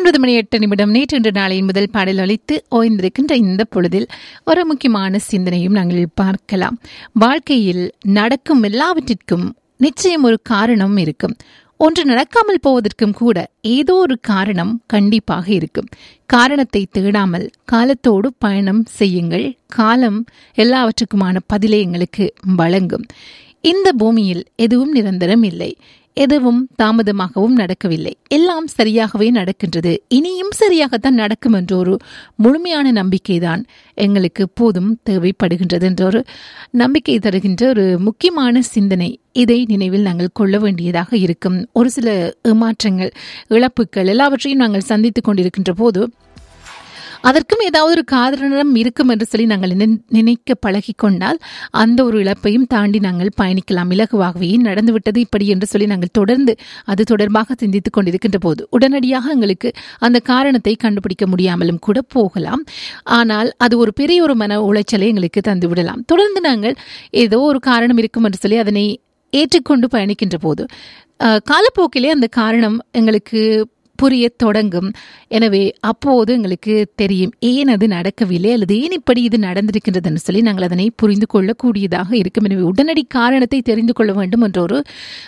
ஒன்பது மணி எட்டு நிமிடம் நேற்று இன்று நாளையின் முதல் பாடல் ஒலித்து ஓய்ந்திருக்கின்ற இந்த பொழுதில் ஒரு முக்கியமான சிந்தனையும் நாங்கள் பார்க்கலாம் வாழ்க்கையில் நடக்கும் எல்லாவற்றிற்கும் நிச்சயம் ஒரு காரணம் இருக்கும் ஒன்று நடக்காமல் போவதற்கும் கூட ஏதோ ஒரு காரணம் கண்டிப்பாக இருக்கும் காரணத்தை தேடாமல் காலத்தோடு பயணம் செய்யுங்கள் காலம் எல்லாவற்றுக்குமான பதிலை எங்களுக்கு வழங்கும் இந்த பூமியில் எதுவும் நிரந்தரம் இல்லை எதுவும் தாமதமாகவும் நடக்கவில்லை எல்லாம் சரியாகவே நடக்கின்றது இனியும் சரியாகத்தான் நடக்கும் என்ற ஒரு முழுமையான நம்பிக்கைதான் எங்களுக்கு போதும் தேவைப்படுகின்றது என்ற ஒரு நம்பிக்கை தருகின்ற ஒரு முக்கியமான சிந்தனை இதை நினைவில் நாங்கள் கொள்ள வேண்டியதாக இருக்கும் ஒரு சில ஏமாற்றங்கள் இழப்புகள் எல்லாவற்றையும் நாங்கள் சந்தித்துக் கொண்டிருக்கின்ற போது அதற்கும் ஏதாவது ஒரு காரணம் இருக்கும் என்று சொல்லி நாங்கள் நினைக்க பழகி கொண்டால் அந்த ஒரு இழப்பையும் தாண்டி நாங்கள் பயணிக்கலாம் இலகுவாகவே நடந்துவிட்டது இப்படி என்று சொல்லி நாங்கள் தொடர்ந்து அது தொடர்பாக சிந்தித்துக் கொண்டிருக்கின்ற போது உடனடியாக எங்களுக்கு அந்த காரணத்தை கண்டுபிடிக்க முடியாமலும் கூட போகலாம் ஆனால் அது ஒரு பெரிய ஒரு மன உளைச்சலை எங்களுக்கு தந்து விடலாம் தொடர்ந்து நாங்கள் ஏதோ ஒரு காரணம் இருக்கும் என்று சொல்லி அதனை ஏற்றுக்கொண்டு பயணிக்கின்ற போது காலப்போக்கிலே அந்த காரணம் எங்களுக்கு புரிய தொடங்கும் எனவே அப்போது எங்களுக்கு தெரியும் ஏன் அது நடக்கவில்லை அல்லது ஏன் இப்படி இது நடந்திருக்கின்றதுன்னு சொல்லி நாங்கள் அதனை புரிந்து கொள்ளக்கூடியதாக இருக்கும் எனவே உடனடி காரணத்தை தெரிந்து கொள்ள வேண்டும் என்ற ஒரு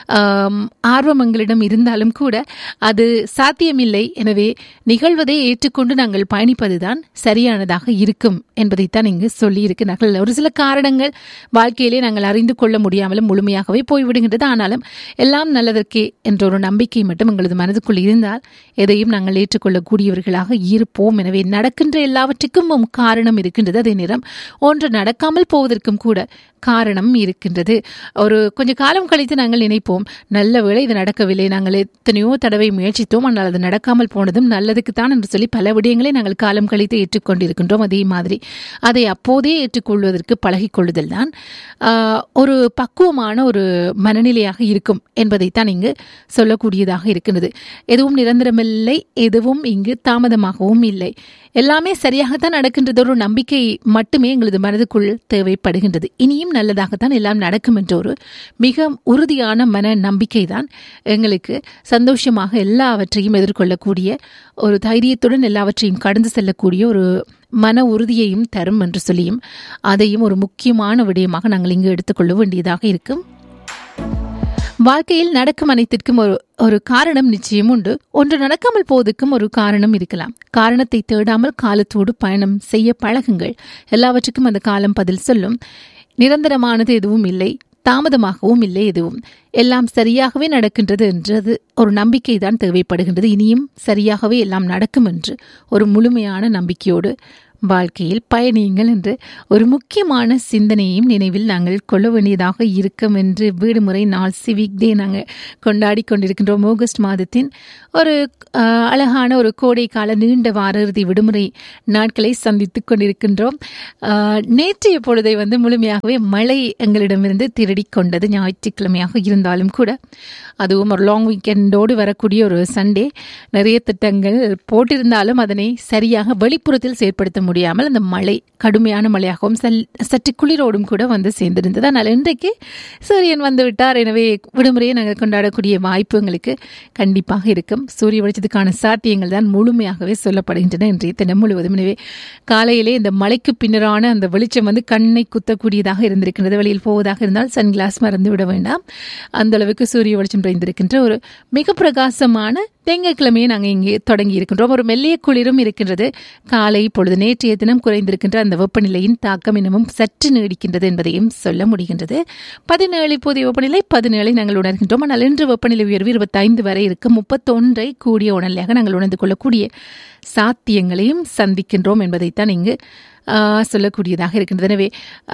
ஆர்வம் எங்களிடம் இருந்தாலும் கூட அது சாத்தியமில்லை எனவே நிகழ்வதை ஏற்றுக்கொண்டு நாங்கள் பயணிப்பதுதான் சரியானதாக இருக்கும் என்பதைத்தான் இங்கு சொல்லியிருக்கிறார்கள் ஒரு சில காரணங்கள் வாழ்க்கையிலே நாங்கள் அறிந்து கொள்ள முடியாமலும் முழுமையாகவே போய்விடுகின்றது ஆனாலும் எல்லாம் நல்லதற்கே என்ற ஒரு நம்பிக்கை மட்டும் எங்களது மனதுக்குள் இருந்தால் எதையும் நாங்கள் ஏற்றுக்கொள்ளக்கூடியவர்களாக இருப்போம் எனவே நடக்கின்ற எல்லாவற்றுக்கும் காரணம் இருக்கின்றது அதே நேரம் ஒன்று நடக்காமல் போவதற்கும் கூட காரணம் இருக்கின்றது ஒரு கொஞ்ச காலம் கழித்து நாங்கள் நினைப்போம் நல்ல வேளை இது நடக்கவில்லை நாங்கள் எத்தனையோ தடவை முயற்சித்தோம் ஆனால் அது நடக்காமல் போனதும் நல்லதுக்குத்தான் என்று சொல்லி பல விடயங்களை நாங்கள் காலம் கழித்து ஏற்றுக்கொண்டிருக்கின்றோம் அதே மாதிரி அதை அப்போதே ஏற்றுக்கொள்வதற்கு பழகிக்கொள்ளுதல் தான் ஒரு பக்குவமான ஒரு மனநிலையாக இருக்கும் என்பதைத்தான் இங்கு சொல்லக்கூடியதாக இருக்கின்றது எதுவும் நிரந்தரமில்லை எதுவும் இங்கு தாமதமாகவும் இல்லை எல்லாமே சரியாகத்தான் நடக்கின்றது ஒரு நம்பிக்கை மட்டுமே எங்களது மனதுக்குள் தேவைப்படுகின்றது இனியும் நல்லதாகத்தான் எல்லாம் நடக்கும் என்ற ஒரு மிக உறுதியான மன நம்பிக்கை தான் எங்களுக்கு சந்தோஷமாக எல்லாவற்றையும் எதிர்கொள்ளக்கூடிய ஒரு தைரியத்துடன் எல்லாவற்றையும் கடந்து செல்லக்கூடிய ஒரு மன உறுதியையும் தரும் என்று சொல்லியும் அதையும் ஒரு முக்கியமான விடயமாக நாங்கள் இங்கு எடுத்துக்கொள்ள வேண்டியதாக இருக்கும் வாழ்க்கையில் நடக்கும் அனைத்திற்கும் ஒரு ஒரு காரணம் நிச்சயம் உண்டு ஒன்று நடக்காமல் போவதற்கும் ஒரு காரணம் இருக்கலாம் காரணத்தை தேடாமல் காலத்தோடு பயணம் செய்ய பழகுங்கள் எல்லாவற்றுக்கும் அந்த காலம் பதில் சொல்லும் நிரந்தரமானது எதுவும் இல்லை தாமதமாகவும் இல்லை எதுவும் எல்லாம் சரியாகவே நடக்கின்றது என்றது ஒரு நம்பிக்கை தான் தேவைப்படுகின்றது இனியும் சரியாகவே எல்லாம் நடக்கும் என்று ஒரு முழுமையான நம்பிக்கையோடு வாழ்க்கையில் பயணியுங்கள் என்று ஒரு முக்கியமான சிந்தனையையும் நினைவில் நாங்கள் கொள்ள வேண்டியதாக இருக்கும் என்று விடுமுறை நாள் சிவிக் டே நாங்கள் கொண்டாடி கொண்டிருக்கின்றோம் ஆகஸ்ட் மாதத்தின் ஒரு அழகான ஒரு கோடை கால நீண்ட வார இறுதி விடுமுறை நாட்களை சந்தித்து கொண்டிருக்கின்றோம் நேற்றைய பொழுதை வந்து முழுமையாகவே மழை எங்களிடமிருந்து திருடி கொண்டது ஞாயிற்றுக்கிழமையாக இருந்தாலும் கூட அதுவும் ஒரு லாங் வீக்கெண்டோடு வரக்கூடிய ஒரு சண்டே நிறைய திட்டங்கள் போட்டிருந்தாலும் அதனை சரியாக வெளிப்புறத்தில் செயற்படுத்த முடியாமல் அந்த மழை கடுமையான மழையாகவும் சல் சற்று குளிரோடும் கூட வந்து சேர்ந்திருந்தது ஆனால் இன்றைக்கு சூரியன் வந்து விட்டார் எனவே விடுமுறையை நாங்கள் கொண்டாடக்கூடிய வாய்ப்பு எங்களுக்கு கண்டிப்பாக இருக்கும் சூரிய வெளிச்சத்துக்கான சாத்தியங்கள் தான் முழுமையாகவே சொல்லப்படுகின்றன இன்றைய தினம் முழுவதும் எனவே காலையிலே இந்த மழைக்கு பின்னரான அந்த வெளிச்சம் வந்து கண்ணை குத்தக்கூடியதாக இருந்திருக்கின்றது வெளியில் போவதாக இருந்தால் சன்கிளாஸ் மறந்து விட வேண்டாம் அந்த அளவுக்கு சூரிய வெளிச்சம் நிறைந்திருக்கின்ற ஒரு மிக பிரகாசமான திங்கட்கிழமையை நாங்கள் இங்கே தொடங்கி இருக்கின்றோம் ஒரு மெல்லிய குளிரும் இருக்கின்றது காலை பொழுது நேற்றைய தினம் குறைந்திருக்கின்ற அந்த வெப்பநிலையின் தாக்கம் இன்னமும் சற்று நீடிக்கின்றது என்பதையும் சொல்ல முடிகின்றது பதினேழு இப்போதைய வெப்பநிலை பதினேழை நாங்கள் உணர்கின்றோம் ஆனால் இன்று வெப்பநிலை உயர்வு இருபத்தைந்து வரை இருக்கு முப்பத்தொன்றை கூடிய உணர்நிலையாக நாங்கள் உணர்ந்து கொள்ளக்கூடிய சாத்தியங்களையும் சந்திக்கின்றோம் என்பதைத்தான் இங்கு சொல்லக்கூடியதாக இருக்கின்றது எனவே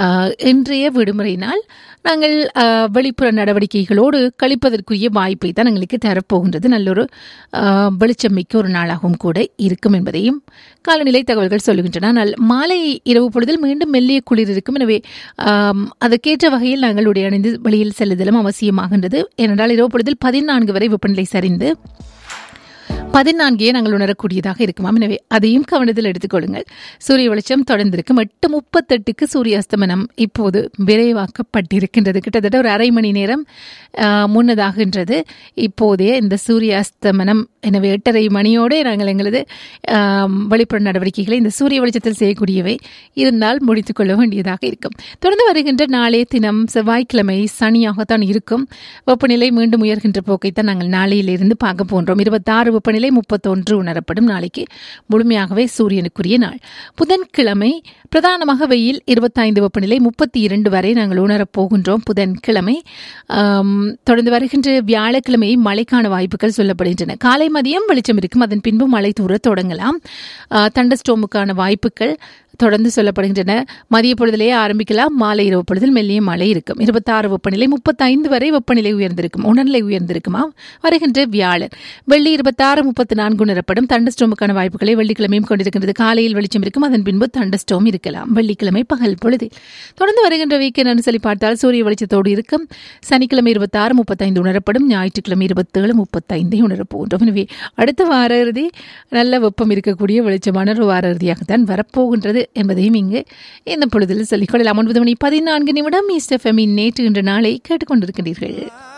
இன்றைய விடுமுறை நாள் நாங்கள் வெளிப்புற நடவடிக்கைகளோடு கழிப்பதற்குரிய வாய்ப்பை தான் எங்களுக்கு தரப்போகின்றது நல்லொரு வெளிச்சம் மிக்க ஒரு நாளாகவும் கூட இருக்கும் என்பதையும் காலநிலை தகவல்கள் சொல்லுகின்றன ஆனால் மாலை இரவு பொழுதில் மீண்டும் மெல்லிய குளிர் இருக்கும் எனவே அதற்கேற்ற வகையில் நாங்கள் உடையணிந்து வெளியில் செல்லுதலும் அவசியமாகின்றது ஏனென்றால் இரவு பொழுதில் பதினான்கு வரை வெப்பநிலை சரிந்து பதினான்கையே நாங்கள் உணரக்கூடியதாக இருக்குமாம் எனவே அதையும் கவனத்தில் எடுத்துக்கொள்ளுங்கள் சூரிய வெளிச்சம் தொடர்ந்திருக்கும் எட்டு முப்பத்தெட்டுக்கு சூரிய அஸ்தமனம் இப்போது விரைவாக்கப்பட்டிருக்கின்றது கிட்டத்தட்ட ஒரு அரை மணி நேரம் ஆஹ், முன்னதாகின்றது இப்போதே இந்த சூரிய அஸ்தமனம் எனவே எட்டரை மணியோடு நாங்கள் எங்களது ஆம், வெளிப்புற நடவடிக்கைகளை இந்த சூரிய வெளிச்சத்தில் செய்யக்கூடியவை இருந்தால் முடித்துக்கொள்ள வேண்டியதாக இருக்கும் தொடர்ந்து வருகின்ற நாளே தினம் செவ்வாய்க்கிழமை சனியாகத்தான் இருக்கும் வெப்பநிலை மீண்டும் உயர்கின்ற போக்கைத்தான் நாங்கள் நாளையிலிருந்து பார்க்க போன்றோம் இருபத்தாறு வெப்பநிலை முப்பத்தொன்று உணரப்படும் நாளைக்கு முழுமையாகவே சூரியனுக்குரிய நாள் புதன்கிழமை பிரதானமாக வெயில் இருபத்தைந்து வெப்பநிலை முப்பத்தி இரண்டு வரை நாங்கள் உணரப் போகின்றோம் புதன்கிழமை ஆம், தொடர்ந்து வருகின்ற வியாழக்கிழமை மழைக்கான வாய்ப்புகள் சொல்லப்படுகின்றன காலை மதியம் வெளிச்சம் இருக்கும் அதன் பின்பு மழை தூர தொடங்கலாம் தண்டஸ்டோமுக்கான வாய்ப்புகள் தொடர்ந்து சொல்லப்படுகின்றன மதிய பொழுதிலேயே ஆரம்பிக்கலாம் மாலை இரவு பொழுதில் மெல்லிய மழை இருக்கும் இருபத்தாறு வெப்பநிலை முப்பத்தைந்து வரை வெப்பநிலை உயர்ந்திருக்கும் உணர்நிலை உயர்ந்திருக்குமா வருகின்ற வியாழன் வெள்ளி இருபத்தாறு முப்பத்தி நான்கு உணரப்படும் தண்டஸ்டோமுக்கான வாய்ப்புகளை வெள்ளிக்கிழமையும் கொண்டிருக்கின்றது காலையில் வெளிச்சம் இருக்கும் அதன் பின்பு தண்டஸ்டோம் இருக்கலாம் வெள்ளிக்கிழமை பகல் பொழுதில் தொடர்ந்து வருகின்ற வீக்கெண்ட் சொல்லி பார்த்தால் சூரிய வெளிச்சத்தோடு இருக்கும் சனிக்கிழமை இருபத்தாறு முப்பத்தைந்து உணரப்படும் ஞாயிற்றுக்கிழமை இருபத்தேழு முப்பத்தைந்தை உணரப்போகின்றோம் எனவே அடுத்த வார இறுதி நல்ல வெப்பம் இருக்கக்கூடிய வெளிச்சமான ஒரு வார இறுதியாகத்தான் வரப்போகின்றது என்பதையும் இங்கு இந்த பொழுதில் சொல்லிக்கொள்ளலாம் ஒன்பது மணி பதினான்கு நிமிடம் ஈஸ்ட் எஃப்எம்மின் நேற்று இன்று நாளை கேட்டுக்கொண்டிருக்கின்றீர்கள்